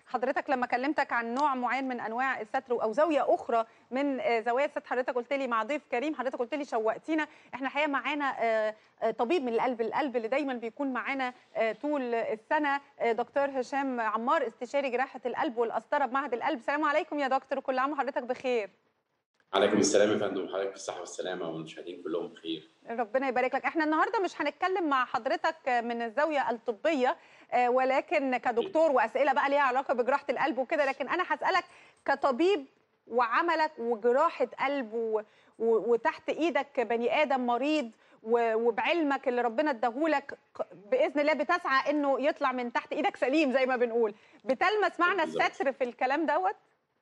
حضرتك لما كلمتك عن نوع معين من انواع الستر او زاويه اخرى من آه، زوايا الستر حضرتك قلت لي مع ضيف كريم حضرتك قلت لي شوقتينا احنا الحقيقه معانا آه، آه، طبيب من القلب القلب اللي دايما بيكون معانا آه، طول السنه آه، دكتور هشام عمار استشاري جراحه القلب والقسطره بمعهد القلب السلام عليكم يا دكتور وكل عام وحضرتك بخير عليكم السلام يا فندم حضرتك بالصحة والسلامة والمشاهدين كلهم بخير ربنا يبارك لك احنا النهارده مش هنتكلم مع حضرتك من الزاويه الطبيه آه، ولكن كدكتور واسئله بقى ليها علاقه بجراحه القلب وكده لكن انا هسالك كطبيب وعملك وجراحه قلب و... و... وتحت ايدك بني ادم مريض و... وبعلمك اللي ربنا اداهولك ق- باذن الله بتسعى انه يطلع من تحت ايدك سليم زي ما بنقول بتلمس معنى بالظبط. الستر في الكلام دوت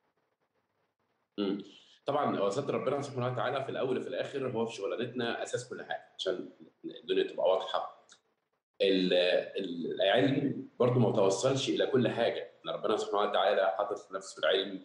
مم. طبعا هو ستر ربنا سبحانه وتعالى في الأول وفي الآخر هو في شغلانتنا أساس كل حاجة عشان الدنيا تبقى واضحة ال- ال- العلم برضو ما توصلش إلى كل حاجة إن ربنا سبحانه وتعالى حاطط في نفسه العلم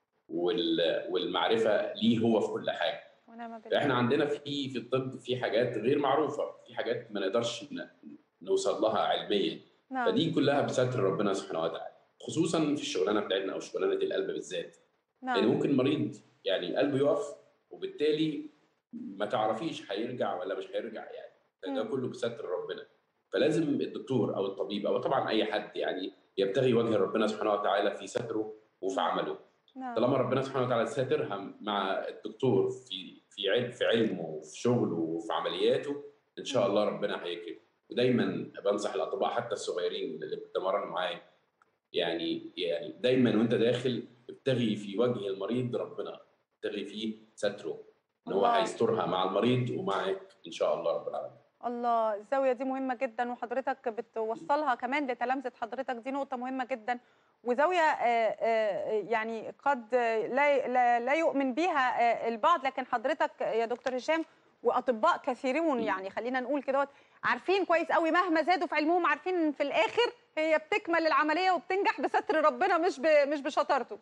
وال- والمعرفة ليه هو في كل حاجة ونعم بالله احنا عندنا في في الطب في حاجات غير معروفة في حاجات ما نقدرش ن- نوصل لها علميا نعم فدي كلها بستر ربنا سبحانه وتعالى خصوصا في الشغلانه بتاعتنا او شغلانه القلب بالذات يعني نعم ممكن مريض يعني قلبه يقف وبالتالي ما تعرفيش هيرجع ولا مش هيرجع يعني ده مم. كله بستر ربنا فلازم الدكتور او الطبيب او طبعا اي حد يعني يبتغي وجه ربنا سبحانه وتعالى في ستره وفي عمله نعم طالما ربنا سبحانه وتعالى ساترها مع الدكتور في في علم في علمه وفي شغله وفي عملياته ان شاء الله ربنا هيكرم ودايما بنصح الاطباء حتى الصغيرين اللي بيتمرنوا معايا يعني يعني دايما وانت داخل ابتغي في وجه المريض ربنا ابتغي فيه ستره ان هو الله. هيسترها مع المريض ومعك ان شاء الله رب العالمين الله الزاوية دي مهمة جدا وحضرتك بتوصلها كمان لتلامذة حضرتك دي نقطة مهمة جدا وزاوية آه، آه، يعني قد لا لا, لا يؤمن بيها آه، البعض لكن حضرتك يا دكتور هشام واطباء كثيرون يعني خلينا نقول كده عارفين كويس قوي مهما زادوا في علمهم عارفين ان في الاخر هي بتكمل العملية وبتنجح بستر ربنا مش ب- مش بشطارته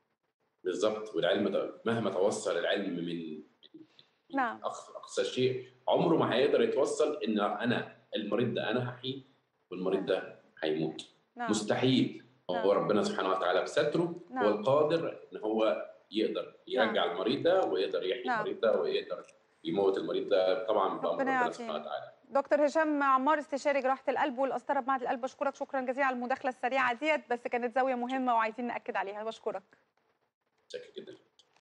بالظبط والعلم ده مهما توصل العلم من من نعم. أقصى اقصى شيء عمره ما هيقدر يتوصل ان انا المريض ده انا هحييه والمريض ده هيموت نعم مستحيل هو نعم. ربنا سبحانه وتعالى بستره نعم. هو القادر ان هو يقدر يرجع المريض ده ويقدر يحيي نعم. المريض ده ويقدر يموت المريض ده طبعا بامر ربنا ربنا يعافينا. سبحانه وتعالى دكتور هشام عمار استشاري جراحه القلب والقسطره بمعهد القلب بشكرك شكرا جزيلا على المداخله السريعه ديت بس كانت زاويه مهمه وعايزين ناكد عليها بشكرك شكرا جدا